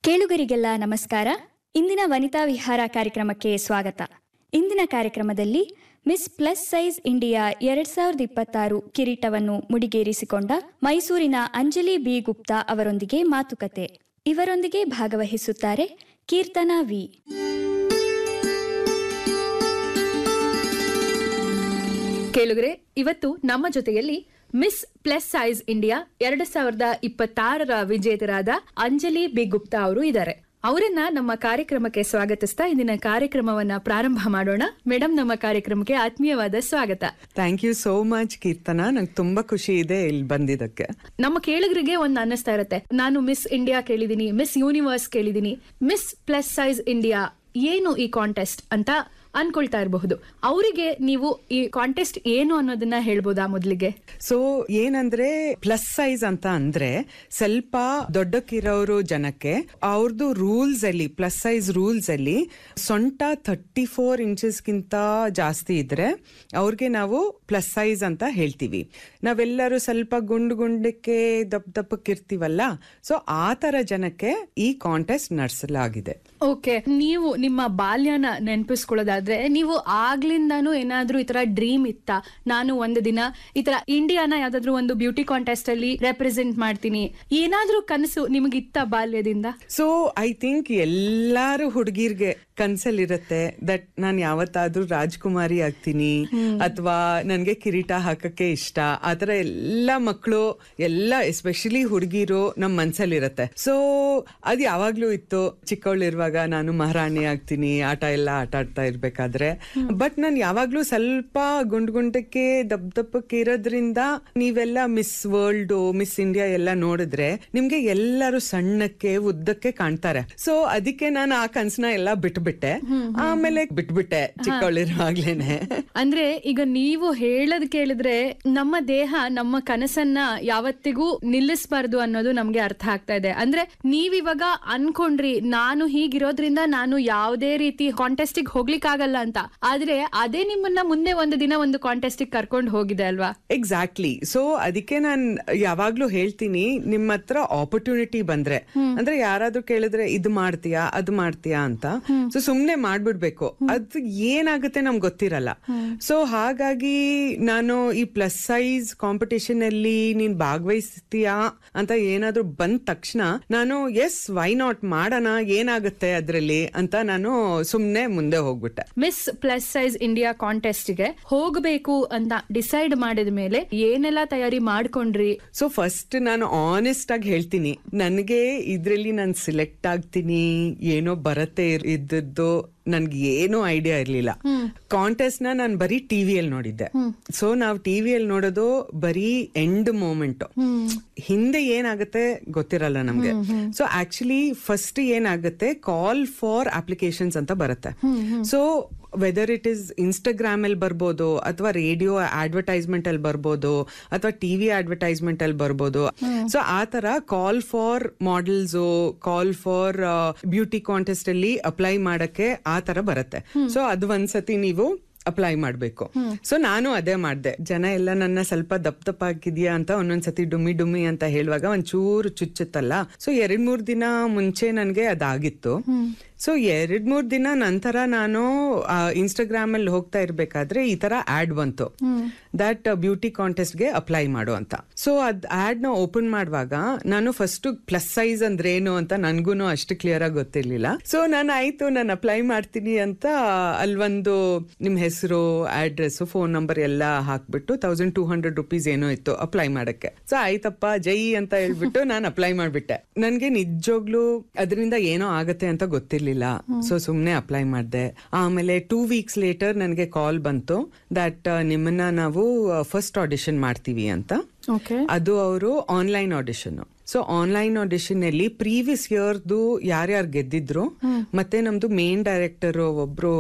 ಕೇಳುಗರಿಗೆಲ್ಲ ನಮಸ್ಕಾರ ಇಂದಿನ ವನಿತಾ ವಿಹಾರ ಕಾರ್ಯಕ್ರಮಕ್ಕೆ ಸ್ವಾಗತ ಇಂದಿನ ಕಾರ್ಯಕ್ರಮದಲ್ಲಿ ಮಿಸ್ ಪ್ಲಸ್ ಸೈಜ್ ಇಂಡಿಯಾ ಎರಡ್ ಸಾವಿರದ ಇಪ್ಪತ್ತಾರು ಕಿರೀಟವನ್ನು ಮುಡಿಗೇರಿಸಿಕೊಂಡ ಮೈಸೂರಿನ ಅಂಜಲಿ ಬಿ ಗುಪ್ತಾ ಅವರೊಂದಿಗೆ ಮಾತುಕತೆ ಇವರೊಂದಿಗೆ ಭಾಗವಹಿಸುತ್ತಾರೆ ಕೀರ್ತನಾ ವಿ ಕೇಳುಗರೆ ಇವತ್ತು ನಮ್ಮ ಜೊತೆಯಲ್ಲಿ ಮಿಸ್ ಪ್ಲಸ್ ಸೈಜ್ ಇಂಡಿಯಾ ಎರಡ್ ಸಾವಿರದ ಇಪ್ಪತ್ತಾರರ ವಿಜೇತರಾದ ಅಂಜಲಿ ಬಿ ಗುಪ್ತಾ ಅವರು ಇದ್ದಾರೆ ಅವರನ್ನ ನಮ್ಮ ಕಾರ್ಯಕ್ರಮಕ್ಕೆ ಸ್ವಾಗತಿಸ್ತಾ ಇಂದಿನ ಕಾರ್ಯಕ್ರಮವನ್ನ ಪ್ರಾರಂಭ ಮಾಡೋಣ ಮೇಡಮ್ ನಮ್ಮ ಕಾರ್ಯಕ್ರಮಕ್ಕೆ ಆತ್ಮೀಯವಾದ ಸ್ವಾಗತ thank you so much Keerthana ನಂಗೆ ತುಂಬಾ ಖುಷಿ ಇದೆ ಇಲ್ಲಿ ಬಂದಿದ್ದಕ್ಕೆ ನಮ್ಮ ಕೇಳುಗರಿಗೆ ಒಂದು ಅನ್ನಿಸ್ತಾ ಇರುತ್ತೆ ನಾನು ಮಿಸ್ ಇಂಡಿಯಾ ಕೇಳಿದೀನಿ ಮಿಸ್ ಯೂನಿವರ್ಸ್ ಕೇಳಿದೀನಿ ಮಿಸ್ ಪ್ಲಸ್ ಸೈಜ್ ಇಂಡಿಯಾ ಏನು ಈ ಕಾಂಟೆಸ್ಟ್ ಅಂತ ಅನ್ಕೊಳ್ತಾ ಇರಬಹುದು ಅವರಿಗೆ ನೀವು ಈ ಕಾಂಟೆಸ್ಟ್ ಏನು ಅನ್ನೋದನ್ನ ಹೇಳ್ಬೋದಾ ಮೊದಲಿಗೆ ಸೊ ಏನಂದ್ರೆ ಪ್ಲಸ್ ಸೈಜ್ ಅಂತ ಅಂದ್ರೆ ಸ್ವಲ್ಪ ದೊಡ್ಡಕ್ಕಿರೋರು ಜನಕ್ಕೆ ಅವ್ರದ್ದು ರೂಲ್ಸ್ ಅಲ್ಲಿ ಪ್ಲಸ್ ಸೈಜ್ ರೂಲ್ಸ್ ಅಲ್ಲಿ ಸೊಂಟ ಥರ್ಟಿ ಫೋರ್ ಇಂಚಸ್ಗಿಂತ ಜಾಸ್ತಿ ಇದ್ರೆ ಅವ್ರಿಗೆ ನಾವು ಪ್ಲಸ್ ಸೈಜ್ ಅಂತ ಹೇಳ್ತೀವಿ ನಾವೆಲ್ಲರೂ ಸ್ವಲ್ಪ ಗುಂಡು ಗುಂಡಕ್ಕೆ ದಪ್ಪ ದಪ್ಪಕ್ಕಿರ್ತೀವಲ್ಲ ಸೊ ಆ ತರ ಜನಕ್ಕೆ ಈ ಕಾಂಟೆಸ್ಟ್ ನಡೆಸಲಾಗಿದೆ ಓಕೆ ನೀವು ನಿಮ್ಮ ಬಾಲ್ಯನ ನೆನಪಿಸ್ಕೊಳ್ಳೋದಾದ್ರೆ ನೀವು ಆಗ್ಲಿಂದಾನು ಏನಾದ್ರೂ ಈ ತರ ಡ್ರೀಮ್ ಇತ್ತ ನಾನು ಒಂದು ದಿನ ಈ ತರ ಇಂಡಿಯಾನ ಯಾವ್ದಾದ್ರು ಒಂದು ಬ್ಯೂಟಿ ಕಾಂಟೆಸ್ಟ್ ಅಲ್ಲಿ ರೆಪ್ರೆಸೆಂಟ್ ಮಾಡ್ತೀನಿ ಏನಾದ್ರೂ ಕನಸು ನಿಮಗಿತ್ತ ಬಾಲ್ಯದಿಂದ ಸೊ ಐ ಥಿಂಕ್ ಎಲ್ಲಾರು ಹುಡುಗಿರ್ಗೆ ಕನ್ಸಲ್ಲಿರತ್ತೆ ದಟ್ ನಾನು ಯಾವತ್ತಾದ್ರೂ ರಾಜ್ಕುಮಾರಿ ಆಗ್ತೀನಿ ಅಥವಾ ನನ್ಗೆ ಕಿರೀಟ ಹಾಕಕ್ಕೆ ಇಷ್ಟ ಆತರ ಎಲ್ಲ ಮಕ್ಕಳು ಎಲ್ಲ ಎಸ್ಪೆಷಲಿ ಹುಡುಗಿರು ನಮ್ ಮನ್ಸಲ್ಲಿರತ್ತೆ ಸೊ ಅದ್ ಯಾವಾಗ್ಲೂ ಇತ್ತು ಚಿಕ್ಕವಳಿರುವಾಗ ನಾನು ಮಹಾರಾಣಿ ಆಗ್ತೀನಿ ಆಟ ಎಲ್ಲ ಆಟ ಆಡ್ತಾ ಇರ್ಬೇಕಾದ್ರೆ ಬಟ್ ನಾನು ಯಾವಾಗ್ಲೂ ಸ್ವಲ್ಪ ಗುಂಡ್ ಗುಂಡಕ್ಕೆ ದಪ್ಪ ದಪ್ಪಕ್ಕೆ ಇರೋದ್ರಿಂದ ನೀವೆಲ್ಲ ಮಿಸ್ ವರ್ಲ್ಡ್ ಮಿಸ್ ಇಂಡಿಯಾ ಎಲ್ಲ ನೋಡಿದ್ರೆ ನಿಮ್ಗೆ ಎಲ್ಲರೂ ಸಣ್ಣಕ್ಕೆ ಉದ್ದಕ್ಕೆ ಕಾಣ್ತಾರೆ ಸೊ ಅದಕ್ಕೆ ನಾನು ಆ ಕನ್ಸನ್ನ ಎಲ್ಲ ಬಿಟ್ಬಿಟ್ಟೆ ಆಮೇಲೆ ಬಿಟ್ಬಿಟ್ಟೆ ಚಿಕ್ಕವಳಿರುವಾಗ್ಲೇನೆ ಅಂದ್ರೆ ಈಗ ನೀವು ಹೇಳದ್ ಕೇಳಿದ್ರೆ ನಮ್ಮ ದೇಹ ನಮ್ಮ ಕನಸನ್ನ ಯಾವತ್ತಿಗೂ ನಿಲ್ಲಿಸಬಾರ್ದು ಅನ್ನೋದು ನಮ್ಗೆ ಅರ್ಥ ಆಗ್ತಾ ಇದೆ ಅಂದ್ರೆ ನೀವಿವಾಗ ಅನ್ಕೊಂಡ್ರಿ ನಾನು ಹೀಗಿರೋದ್ರಿಂದ ನಾನು ಯಾವುದೇ ರೀತಿ ಕಾಂಟೆಸ್ಟಿಗೆ ಹೋಗ್ಲಿಕ್ಕಾಗಲ್ಲ ಅಂತ ಆದ್ರೆ ಅದೇ ನಿಮ್ಮನ್ನ ಮುಂದೆ ಒಂದು ದಿನ ಒಂದು ಕಾಂಟೆಸ್ಟಿಗೆ ಕರ್ಕೊಂಡು ಹೋಗಿದೆ ಅಲ್ವಾ ಎಕ್ಸಾಕ್ಟ್ಲಿ ಸೊ ಅದಕ್ಕೆ ನಾನ್ ಯಾವಾಗ್ಲೂ ಹೇಳ್ತೀನಿ ನಿಮ್ಮ ಹತ್ರ ಆಪರ್ಚುನಿಟಿ ಬಂದ್ರೆ ಅಂದ್ರೆ ಯಾರಾದ್ರೂ ಕೇಳಿದ್ರೆ ಇದು ಮಾಡ್ತೀಯಾ ಅದು ಮಾಡ್ತೀಯಾ ಅಂತ ಸೊ ಸುಮ್ನೆ ಮಾಡ್ಬಿಡ್ಬೇಕು ಅದು ಏನಾಗುತ್ತೆ ನಮ್ಗೆ ಗೊತ್ತಿರಲ್ಲ ಸೊ ಹಾಗಾಗಿ ನಾನು ಈ ಪ್ಲಸ್ ಸೈಜ್ ಕಾಂಪಿಟೇಷನ್ ಅಲ್ಲಿ ನೀನ್ ಭಾಗವಹಿಸ್ತೀಯಾ ಅಂತ ಏನಾದ್ರೂ ಬಂದ ತಕ್ಷಣ ನಾನು ಎಸ್ ವೈ ನಾಟ್ ಮಾಡೋಣ ಏನಾಗುತ್ತೆ ಅದ್ರಲ್ಲಿ ಅಂತ ನಾನು ಸುಮ್ನೆ ಮುಂದೆ ಹೋಗ್ಬಿಟ್ಟೆ ಮಿಸ್ ಪ್ಲಸ್ ಸೈಜ್ ಇಂಡಿಯಾ ಕಾಂಟೆಸ್ಟ್ಗೆ ಹೋಗಬೇಕು ಅಂತ ಡಿಸೈಡ್ ಮಾಡಿದ ಮೇಲೆ ಏನೆಲ್ಲ ತಯಾರಿ ಮಾಡ್ಕೊಂಡ್ರಿ ಸೊ ಫಸ್ಟ್ ನಾನು ಆನೆಸ್ಟ್ ಆಗಿ ಹೇಳ್ತೀನಿ ನನಗೆ ಇದ್ರಲ್ಲಿ ನಾನು ಸಿಲೆಕ್ಟ್ ಆಗ್ತೀನಿ ಏನೋ ಬರತ್ತೆ ಇರ್- ಇದ್ದದ್ದು ನನ್ಗೆ ಏನೂ ಐಡಿಯಾ ಇರ್ಲಿಲ್ಲ ಕಾಂಟೆಸ್ಟ್ ನ ನಾನು ಬರೀ ಟಿವಿಯಲ್ಲಿ ನೋಡಿದ್ದೆ ಸೊ ನಾವು ಟಿವಿಯಲ್ಲಿ ನೋಡೋದು ಬರೀ ಎಂಡ್ ಮೂಮೆಂಟ್ ಹಿಂದೆ ಏನಾಗುತ್ತೆ ಗೊತ್ತಿರಲ್ಲ ನಮ್ಗೆ ಸೊ ಆಕ್ಚುಲಿ ಫಸ್ಟ್ ಏನಾಗುತ್ತೆ ಕಾಲ್ ಫಾರ್ ಅಪ್ಲಿಕೇಶನ್ಸ್ ಅಂತ ಬರುತ್ತೆ so whether it is Instagram ಅಲ್ಲಿ ಬರ್ಬೋದು ಅಥವಾ ರೇಡಿಯೋ ಅಡ್ವರ್ಟೈಸ್ಮೆಂಟ್ ಅಲ್ಲಿ ಬರ್ಬೋದು ಅಥವಾ ಟಿವಿ ಅಡ್ವರ್ಟೈಸ್ಮೆಂಟ್ ಅಲ್ಲಿ ಬರ್ಬೋದು ಸೊ ಆ ತರ call for models call for beauty contest ಅಲ್ಲಿ ಅಪ್ಲೈ ಮಾಡಕ್ಕೆ ಆ ತರ ಬರುತ್ತೆ ಸೊ ಅದು ಒಂದ್ಸತಿ ನೀವು ಅಪ್ಲೈ ಮಾಡ್ಬೇಕು ಸೊ ನಾನು ಅದೇ ಮಾಡ್ದೆ ಜನ ಎಲ್ಲ ನನ್ನ ಸ್ವಲ್ಪ ದಪ್ಪ ದಪ್ಪ ಹಾಕಿದ್ಯಾ ಅಂತ ಒಂದೊಂದ್ಸತಿ ಡುಮ್ಮಿ ಡುಮ್ಮಿ ಅಂತ ಹೇಳುವಾಗ ಒಂಚೂರು ಚುಚ್ಚುತ್ತಲ್ಲ ಸೊ ಎರಡ್ ಮೂರ್ ದಿನ ಮುಂಚೆ ನನ್ಗೆ ಅದಾಗಿತ್ತು ಸೊ ಎರಡ್ ಮೂರ್ ದಿನ ನಂತರ ನಾನು ಇನ್ಸ್ಟಾಗ್ರಾಮ್ ಅಲ್ಲಿ ಹೋಗ್ತಾ ಇರ್ಬೇಕಾದ್ರೆ ಈ ತರ ಆಡ್ ಬಂತು ದಟ್ ಬ್ಯೂಟಿ ಕಾಂಟೆಸ್ಟ್ ಗೆ ಅಪ್ಲೈ ಮಾಡು ಅಂತ ಸೊ ಅದ್ ಆಡ್ ನ ಓಪನ್ ಮಾಡುವಾಗ ನಾನು ಫಸ್ಟ್ ಪ್ಲಸ್ ಸೈಜ್ ಅಂದ್ರೆ ಏನು ಅಂತ ನನ್ಗೂನು ಅಷ್ಟು ಕ್ಲಿಯರ್ ಆಗಿ ಗೊತ್ತಿರ್ಲಿಲ್ಲ ಸೊ ನಾನು ಆಯ್ತು ನಾನು ಅಪ್ಲೈ ಮಾಡ್ತೀನಿ ಅಂತ ಅಲ್ವೊಂದು ನಿಮ್ ಹೆಸರು ಅಡ್ರೆಸ್ ಫೋನ್ ನಂಬರ್ ಎಲ್ಲ ಹಾಕ್ಬಿಟ್ಟು ತೌಸಂಡ್ ಟೂ ಹಂಡ್ರೆಡ್ ರುಪೀಸ್ ಏನೋ ಇತ್ತು ಅಪ್ಲೈ ಮಾಡಕ್ಕೆ ಸೊ ಆಯ್ತಪ್ಪ ಜೈ ಅಂತ ಹೇಳ್ಬಿಟ್ಟು ನಾನು ಅಪ್ಲೈ ಮಾಡ್ಬಿಟ್ಟೆ ನನ್ಗೆ ನಿಜವಾಗ್ಲೂ ಅದರಿಂದ ಏನೋ ಆಗತ್ತೆ ಅಂತ ಗೊತ್ತಿರ್ಲಿಲ್ಲ ಸೊ ಸುಮ್ನೆ ಅಪ್ಲೈ ಮಾಡ್ದೆ ಆಮೇಲೆ ಟೂ ವೀಕ್ಸ್ ಲೇಟರ್ ನನಗೆ ಕಾಲ್ ಬಂತು ದಟ್ ನಿಮ್ಮನ್ನ ನಾವು ಫಸ್ಟ್ ಆಡಿಷನ್ ಮಾಡ್ತೀವಿ ಅಂತ ಓಕೆ ಅದು ಅವರು online audition so online audition ಅಲ್ಲಿ ಪ್ರೀವಿಯಸ್ ಇಯರ್ದು ಯಾರ್ಯಾರು ಗೆದ್ದಿದ್ರು ಮತ್ತೆ ನಮ್ದು ಮೇನ್ ಡೈರೆಕ್ಟರ್ ಒಬ್ರು